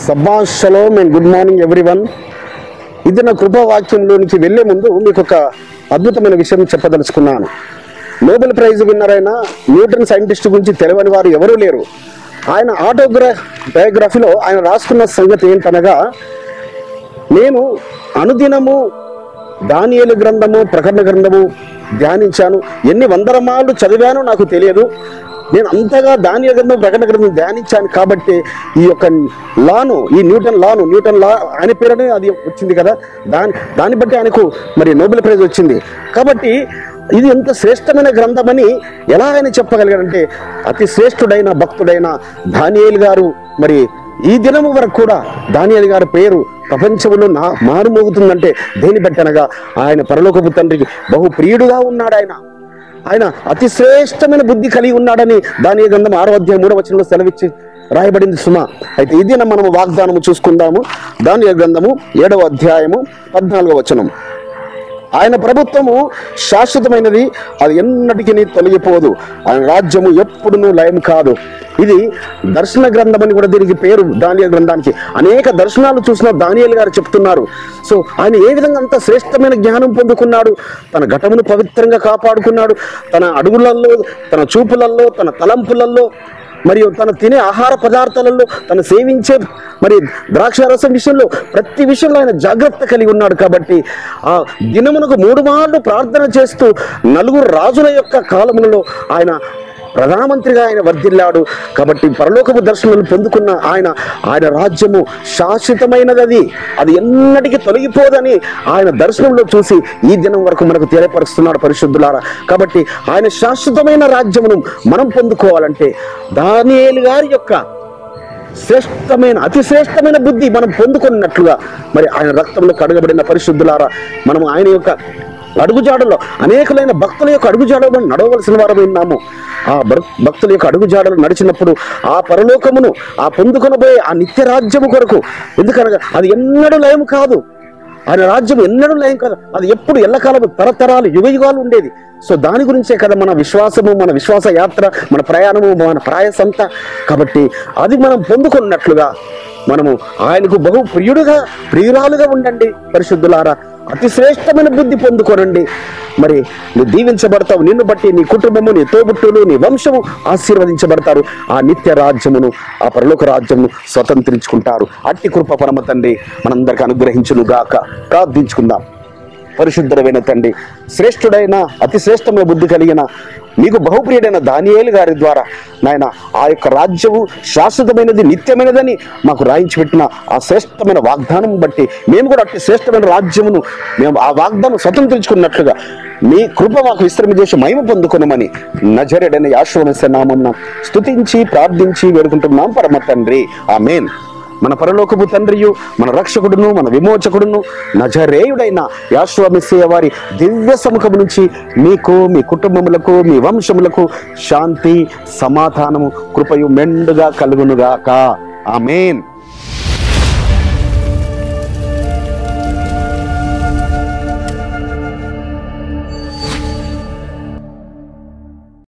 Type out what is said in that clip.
సబ్బాష్ షలోమ్ and good morning everyone ఇది నా కృపావాక్యంలోనికి వెళ్లే ముందు మీకు ఒక అద్భుతమైన విషయం చెప్పదలుచుకున్నాను నోబెల్ ప్రైజ్ విన్నర్ అయిన న్యూటన్ సైంటిస్ట్ గురించి తెలియని వారు ఎవరూ లేరు ఆయన ఆటోగ్రా బయోగ్రఫీలో ఆయన రాసుకున్న సంగతి ఏంటనగా నేను అనుదినము దానియేలు గ్రంథము ప్రకటన గ్రంథము ధ్యానించాను ఎన్ని వందల మార్లు చదివానో నాకు తెలియదు నేను అంతగా దానియ గ్రంథం ప్రకటన గ్రంథం ధ్యానించాను కాబట్టి ఈ యొక్క లాను ఈ న్యూటన్ లాను న్యూటన్ లా ఆయన పేరునే అది వచ్చింది కదా దాని దాన్ని బట్టి ఆయనకు మరి నోబెల్ ప్రైజ్ వచ్చింది కాబట్టి ఇది ఎంత శ్రేష్టమైన గ్రంథమని ఎలా ఆయన చెప్పగలిగాడంటే అతి శ్రేష్ఠుడైన భక్తుడైన దానియేలు గారు మరి ఈ దినము వరకు కూడా దానియల్ గారి పేరు ప్రపంచంలో నా మారుమోగుతుందంటే దేని బట్టనగా ఆయన పరలోకపు తండ్రికి బహు ప్రియుడుగా ఉన్నాడు ఆయన ఆయన అతి శ్రేష్టమైన బుద్ధి కలిగి ఉన్నాడని దాని గ్రంథం ఆరో అధ్యాయం మూడవ వచనంలో సెలవిచ్చి రాయబడింది సుమ అయితే ఈ దినం మనము వాగ్దానము చూసుకుందాము దాని గ్రంథము ఏడవ అధ్యాయము పద్నాలుగవ వచనం ఆయన ప్రభుత్వము శాశ్వతమైనది అది ఎన్నటికీ తొలగిపోదు ఆయన రాజ్యము ఎప్పుడునూ లయం కాదు ఇది దర్శన గ్రంథం అని కూడా దీనికి పేరు దానియల్ గ్రంథానికి అనేక దర్శనాలు చూసిన దానియల్ గారు చెప్తున్నారు సో ఆయన ఏ విధంగా అంత శ్రేష్టమైన జ్ఞానం పొందుకున్నాడు తన ఘటమును పవిత్రంగా కాపాడుకున్నాడు తన అడుగులలో తన చూపులలో తన తలంపులలో మరియు తను తినే ఆహార పదార్థాలలో తను సేవించే మరి ద్రాక్షారసం విషయంలో ప్రతి విషయంలో ఆయన జాగ్రత్త కలిగి ఉన్నాడు కాబట్టి ఆ దినమునకు మూడు మార్లు ప్రార్థన చేస్తూ నలుగురు రాజుల యొక్క కాలములలో ఆయన ప్రధానమంత్రిగా ఆయన వర్ధిల్లాడు కాబట్టి పరలోకపు దర్శనాలు పొందుకున్న ఆయన ఆయన రాజ్యము శాశ్వతమైనది అది అది ఎన్నటికీ తొలగిపోదని ఆయన దర్శనంలో చూసి ఈ దినం వరకు మనకు తెలియపరుస్తున్నాడు పరిశుద్ధులారా కాబట్టి ఆయన శాశ్వతమైన రాజ్యమును మనం పొందుకోవాలంటే దానియేలు గారి యొక్క శ్రేష్టమైన అతి శ్రేష్టమైన బుద్ధి మనం పొందుకున్నట్లుగా మరి ఆయన రక్తంలో కడగబడిన పరిశుద్ధులారా మనం ఆయన యొక్క అడుగుజాడలో అనేకలైన భక్తుల యొక్క అడుగుజాడలో మనం నడవలసిన వారు ఉన్నాము ఆ భక్- భక్తుల యొక్క అడుగుజాడలు నడిచినప్పుడు ఆ పరలోకమును ఆ పొందుకొనబోయే ఆ నిత్య రాజ్యము కొరకు ఎందుకనగా అది ఎన్నడూ లయం కాదు ఆయన రాజ్యం ఎన్నడూ లయం కాదు అది ఎప్పుడు ఎల్లకాలము తరతరాలు యుగ యుగాలు ఉండేది సో దాని గురించే కదా మన విశ్వాసము మన విశ్వాస యాత్ర మన ప్రయాణము మన ప్రయాసంతా కాబట్టి అది మనం పొందుకున్నట్లుగా మనము ఆయనకు బహు ప్రియుడుగా ప్రియురాలుగా ఉండండి పరిశుద్ధులారా అతి శ్రేష్టమైన బుద్ధి పొందుకోనండి మరి నువ్వు దీవించబడతావు నిన్ను బట్టి నీ కుటుంబము నీ తోబుట్టులు నీ వంశము ఆశీర్వదించబడతారు ఆ నిత్య రాజ్యమును ఆ పరలోక రాజ్యమును స్వతంత్రించుకుంటారు అట్టి కృప పరమ తండ్రి మనందరికి అనుగ్రహించును గాక ప్రార్థించుకుందాం పరిశుద్ధమైన తండ్రి శ్రేష్ఠుడైన అతి శ్రేష్టమైన బుద్ధి కలిగిన మీకు బహుప్రియుడైన దానియేలు గారి ద్వారా నాయన ఆ యొక్క రాజ్యము శాశ్వతమైనది నిత్యమైనదని మాకు రాయించి పెట్టిన ఆ శ్రేష్టమైన వాగ్దానం బట్టి మేము కూడా అట్టి శ్రేష్టమైన రాజ్యమును మేము ఆ వాగ్దానం స్వతంత్రించుకున్నట్లుగా మీ కృప మాకు విశ్రమించేసి మహిమ పొందుకున్నామని నజరెడని యాశ్వరస్య నామం స్తుతించి ప్రార్థించి వేడుకుంటున్నాం పరమ తండ్రి ఆ మన పరలోకపు తండ్రియు మన రక్షకుడును మన విమోచకుడును నజరేయుడైన యాశ్వమిస్సయ వారి దివ్య సముఖము నుంచి మీకు మీ కుటుంబములకు మీ వంశములకు శాంతి సమాధానము కృపయు మెండుగా కలుగునుగాక ఆమెన్